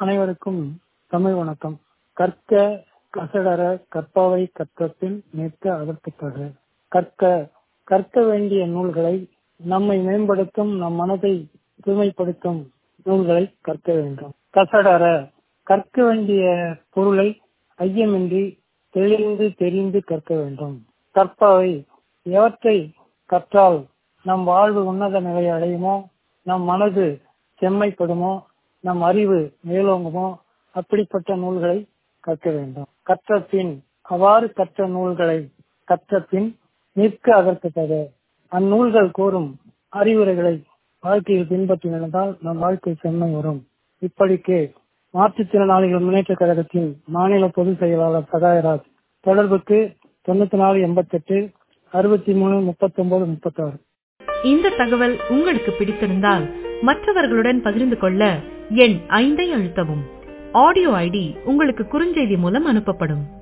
அனைவருக்கும் தமிழ் வணக்கம் கற்க கசடர கற்பாவை கற்கப்பின் நிற்க அதற்குத்தக கற்க கற்க வேண்டிய நூல்களை நம்மை மேம்படுத்தும் நம் மனதை தூய்மைப்படுத்தும் நூல்களை கற்க வேண்டும் கசடர கற்க வேண்டிய பொருளை ஐயமின்றி தெளிந்து தெரிந்து கற்க வேண்டும் கற்பாவை எவற்றை கற்றால் நம் வாழ்வு உன்னத நிலையை அடையுமோ நம் மனது செம்மைப்படுமோ நம் அறிவு மேலோங்குமோ அப்படிப்பட்ட நூல்களை கற்க வேண்டும் கற்ற பின் அவ்வாறு கற்ற நூல்களை கற்ற பின் நிற்க அதற்கு தக அந்நூல்கள் கூறும் அறிவுரைகளை வாழ்க்கையில் பின்பற்றி நடந்தால் நம் வாழ்க்கை செம்மை வரும் இப்படிக்கு மாற்றுத்திறனாளிகள் முன்னேற்ற கழகத்தின் மாநில பொதுச் செயலாளர் சகாயராஜ் தொடர்புக்கு தொண்ணூத்தி நாலு எண்பத்தி எட்டு அறுபத்தி மூணு முப்பத்தி ஒன்பது முப்பத்தி ஆறு இந்த தகவல் உங்களுக்கு பிடித்திருந்தால் மற்றவர்களுடன் பகிர்ந்து கொள்ள எண் ஐந்தை அழுத்தவும் ஆடியோ ஐடி உங்களுக்கு குறுஞ்செய்தி மூலம் அனுப்பப்படும்